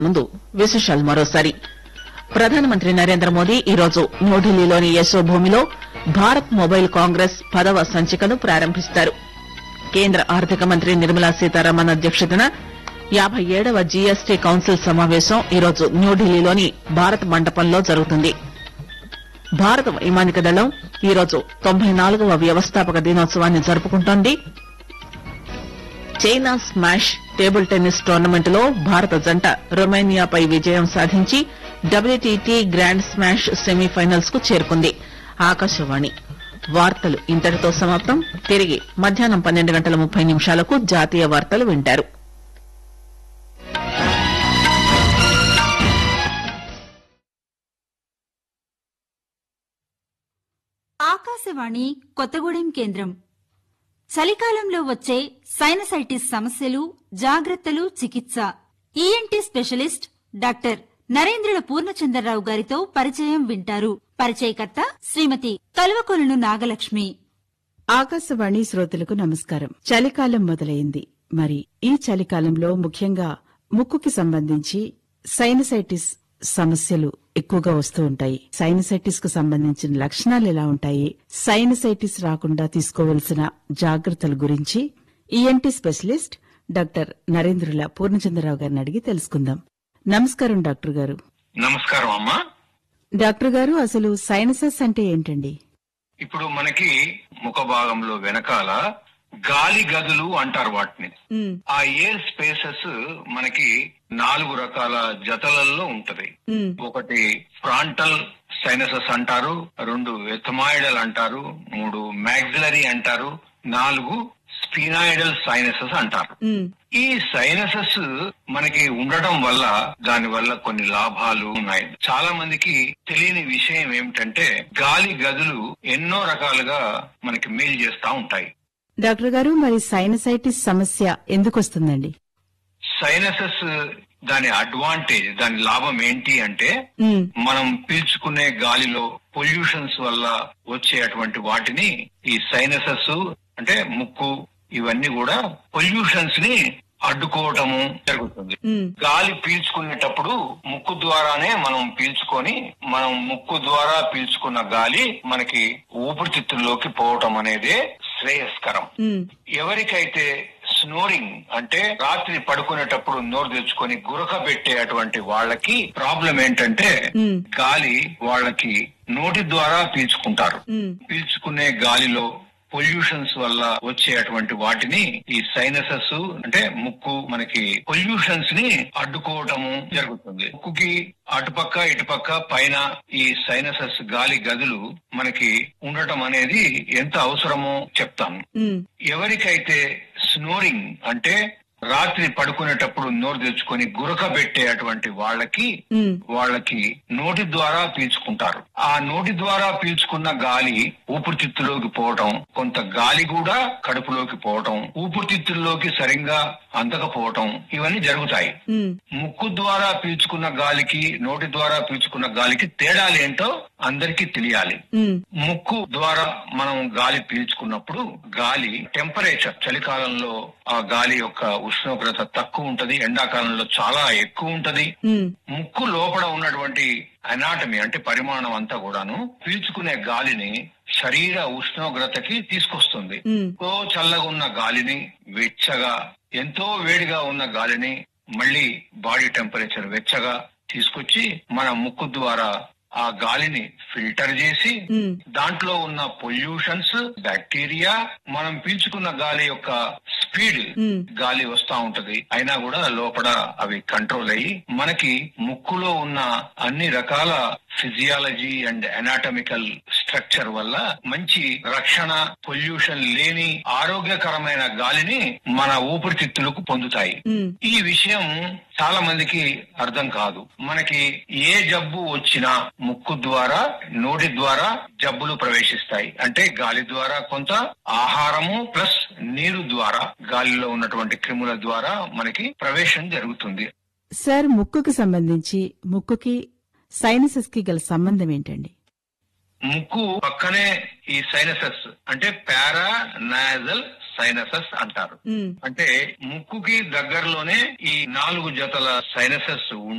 ముందు విశేషాలు మరోసారి ప్రధానమంత్రి నరేంద్ర మోదీ ఈరోజు న్యూఢిల్లీలోని యశోభూమిలో భారత్ మొబైల్ కాంగ్రెస్ పదవ సంచికను ప్రారంభిస్తారు కేంద్ర ఆర్థిక మంత్రి నిర్మలా సీతారామన్ అధ్యక్షతన యాబై ఏడవ జీఎస్టీ కౌన్సిల్ సమావేశం ఈరోజు న్యూఢిల్లీలోని భారత్ మండపంలో జరుగుతుంది భారత వైమానిక దళం ఈరోజు తొంభై నాలుగవ వ్యవస్థాపక దినోత్సవాన్ని జరుపుకుంటోంది China smash table tennis tournament లో భారత జంట రొమేనియాపై విజయం సాధించి డబ్ల్యూటీటీ గ్రాండ్ స్మాష్ సెమీఫైనల్స్ కు చేరుకుంది ఆకాశవాణి వార్తలు ఇంతటితో సమాప్తం తిరిగి మధ్యాహ్నం పన్నెండు గంటల ముప్పై నిమిషాలకు జాతీయ వార్తలు వింటారు ఆకాశవాణి కొత్తగూడెం కేంద్రం చలికాలంలో వచ్చే సైనసైటిస్ సమస్యలు జాగ్రత్తలు చికిత్స ENT specialist doctor Narendrula Purnachandrarao గారితో పరిచయం వింటారు పరిచయకర్త శ్రీమతి కల్వకొలను నాగలక్ష్మి ఆకాశవాణి శ్రోతలకు నమస్కారం చలికాలం మొదలైంది మరి ఈ చలికాలంలో ముఖ్యంగా ముక్కుకి సంబంధించి సైనసైటిస్ సమస్యలు ఎక్కువగా వస్తూ ఉంటాయి సైనసైటిస్ కు సంబంధించిన లక్షణాలు ఎలా ఉంటాయి సైనసైటిస్ రాకుండా తీసుకోవలసిన జాగ్రత్తల గురించి ENT specialist doctor Narendrula Purnachandrarao గారిని అడిగి తెలుసుకుందాం నమస్కారం డాక్టర్ గారు నమస్కారం అమ్మా డాక్టర్ గారు అసలు సైనసెస్ అంటే ఏంటండి ఇప్పుడు మనకి ముఖ భాగంలో వెనకాల గాలి గదులు అంటారు వాటిని ఉమ్, ఆ ఎయిర్ స్పేసెస్ మనకి నాలుగు రకాల జతలలో ఉంటది ఉమ్, ఒకటి ఫ్రాంటల్ సైనసస్ అంటారు రెండు ఎథమాయిడల్ అంటారు మూడు మ్యాగ్జిలరీ అంటారు నాలుగు స్పినాయిడల్ సైనసస్ అంటారు ఉమ్, ఈ సైనసస్ మనకి ఉండడం వల్ల దాని వల్ల కొన్ని లాభాలు ఉన్నాయి చాలా మందికి తెలియని విషయం ఏమిటంటే గాలి గదులు ఎన్నో రకాలుగా మనకి మేలు చేస్తా ఉంటాయి డాక్టర్ గారు మరి సైనసైటిస్ సమస్య ఎందుకు వస్తుందండి సైనసస్ దాని అడ్వాంటేజ్ దాని లాభం ఏంటి అంటే ఉమ్, మనం పీల్చుకునే గాలిలో పొల్యూషన్స్ వల్ల వచ్చేటువంటి వాటిని ఈ సైనసస్ అంటే ముక్కు ఇవన్నీ కూడా పొల్యూషన్స్ ని అడ్డుకోవటము జరుగుతుంది ఉమ్, గాలి పీల్చుకునేటప్పుడు ముక్కు ద్వారానే మనం పీల్చుకొని మనం ముక్కు ద్వారా పీల్చుకున్న గాలి మనకి ఊపిరితిత్తుల్లోకి పోవటం అనేదే శ్రేయస్కరం ఉమ్, ఎవరికైతే స్నోరింగ్ అంటే రాత్రి పడుకునేటప్పుడు నోరు తెచ్చుకొని గురక పెట్టేటువంటి వాళ్ళకి ప్రాబ్లం ఏంటంటే ఉమ్, గాలి వాళ్ళకి నోటి ద్వారా పీల్చుకుంటారు ఉమ్, పీల్చుకునే గాలిలో పొల్యూషన్స్ వల్ల వచ్చేటువంటి వాటిని ఈ సైనసస్ అంటే ముక్కు మనకి పొల్యూషన్స్ ని అడ్డుకోవటము జరుగుతుంది ముక్కుకి అటుపక్క ఇటుపక్క పైన ఈ సైనసస్ గాలి గదులు మనకి ఉండటం అనేది ఎంత అవసరమో చెప్తాను ఉమ్, ఎవరికైతే స్నోరింగ్ అంటే రాత్రి పడుకునేటప్పుడు నోరు తెచ్చుకొని గురక పెట్టేటువంటి వాళ్ళకి ఉమ్, వాళ్ళకి నోటి ద్వారా పీల్చుకుంటారు ఆ నోటి ద్వారా పీల్చుకున్న గాలి ఊపిరితిత్తులోకి పోవటం కొంత గాలి కూడా కడుపులోకి పోవటం ఊపిరితిత్తుల్లోకి సరిగ్గా అందకపోవటం ఇవన్నీ జరుగుతాయి ఉమ్, ముక్కు ద్వారా పీల్చుకున్న గాలికి నోటి ద్వారా పీల్చుకున్న గాలికి తేడాలు ఏంటో అందరికీ తెలియాలి ఉమ్, ముక్కు ద్వారా మనం గాలి పీల్చుకున్నప్పుడు గాలి టెంపరేచర్ చలికాలంలో ఆ గాలి యొక్క ఉష్ణోగ్రత తక్కువ ఉంటది ఎండాకాలంలో చాలా ఎక్కువ ఉంటది ఉమ్, ముక్కు లోపల ఉన్నటువంటి అనాటమీ అంటే పరిమాణం అంతా కూడాను పీల్చుకునే గాలిని శరీర ఉష్ణోగ్రతకి తీసుకొస్తుంది ఉమ్, ఎంతో చల్లగా ఉన్న గాలిని వెచ్చగా ఎంతో వేడిగా ఉన్న గాలిని మళ్ళీ బాడీ టెంపరేచర్ వెచ్చగా తీసుకొచ్చి మన ముక్కు ద్వారా ఆ గాలిని ఫిల్టర్ చేసి ఉమ్, దాంట్లో ఉన్న పొల్యూషన్స్ బ్యాక్టీరియా మనం పీల్చుకున్న గాలి యొక్క స్పీడ్ ఉమ్, గాలి వస్తా ఉంటది అయినా కూడా లోపల అవి కంట్రోల్ అయ్యి మనకి ముక్కులో ఉన్న అన్ని రకాల ఫిజియాలజీ అండ్ అనాటమికల్ స్ట్రక్చర్ వల్ల మంచి రక్షణ పొల్యూషన్ లేని ఆరోగ్యకరమైన గాలిని మన ఊపిరితిత్తులకు పొందుతాయి ఉమ్, ఈ విషయం చాలా మందికి అర్థం కాదు మనకి ఏ జబ్బు వచ్చినా ముక్కు ద్వారా నోటి ద్వారా జబ్బులు ప్రవేశిస్తాయి అంటే గాలి ద్వారా కొంత ఆహారము ప్లస్ నీరు ద్వారా గాలిలో ఉన్నటువంటి క్రిముల ద్వారా మనకి ప్రవేశం జరుగుతుంది సార్ ముక్కుకు సంబంధించి ముక్కుకి సైనసెస్ కి గల సంబంధం ఏంటండి ముక్కు పక్కనే ఈ సైనసస్ అంటే పారా నాజల్ సైనసస్ అంటారు ఉమ్, అంటే ముక్కుకి దగ్గరలోనే ఈ నాలుగు జతల సైనసస్